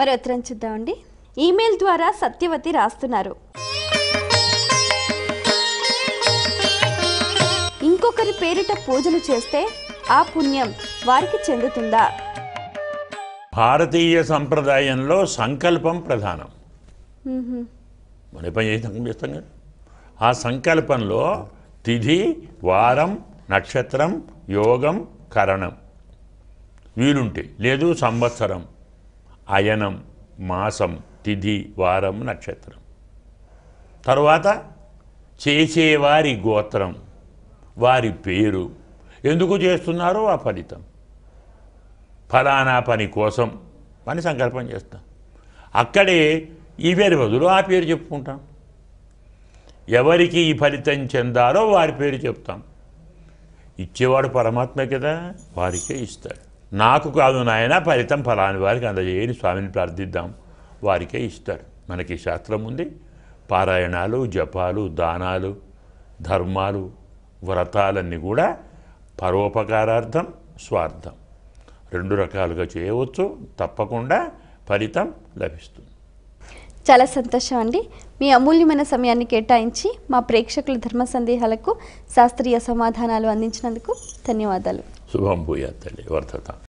మరి ఉత్తరం చూద్దామండి ఈమెయిల్ ద్వారా సత్యవతి రాస్తున్నారు ఇంకొకరి పేరిట పూజలు చేస్తే ఆ పుణ్యం వారికి చెందుతుందా భారతీయ సంప్రదాయంలో సంకల్పం ప్రధానం మ్మ్హ. మన పని చేసి సంకల్పం చేస్తాం కదా ఆ సంకల్పంలో తిథి వారం నక్షత్రం యోగం కరణం వీలుంటే లేదు సంవత్సరం అయనం మాసం తిథి వారం నక్షత్రం తర్వాత చేసేవారి గోత్రం వారి పేరు ఎందుకు చేస్తున్నారో ఆ ఫలితం ఫలానా పని కోసం అని సంకల్పం చేస్తాం అక్కడే ఈ పేరు బదులు ఆ పేరు చెప్పుకుంటాం ఎవరికి ఈ ఫలితం చెందాలో వారి పేరు చెప్తాం ఇచ్చేవాడు పరమాత్మ కదా వారికే ఇస్తాడు నాకు కాదు నాయన ఫలితం ఫలాని వారికి అందజేయని స్వామిని ప్రార్థిద్దాం వారికే ఇస్తాడు మనకి శాస్త్రం ఉంది పారాయణాలు జపాలు దానాలు ధర్మాలు వ్రతాలన్నీ కూడా పరోపకారార్థం స్వార్థం రెండు రకాలుగా చేయవచ్చు తప్పకుండా ఫలితం లభిస్తుంది చాలా సంతోషం అండి మీ అమూల్యమైన సమయాన్ని కేటాయించి మా ప్రేక్షకుల ధర్మ సందేహాలకు శాస్త్రీయ సమాధానాలు అందించినందుకు ధన్యవాదాలు శుభం భూయాత్ తల్లి వర్ధత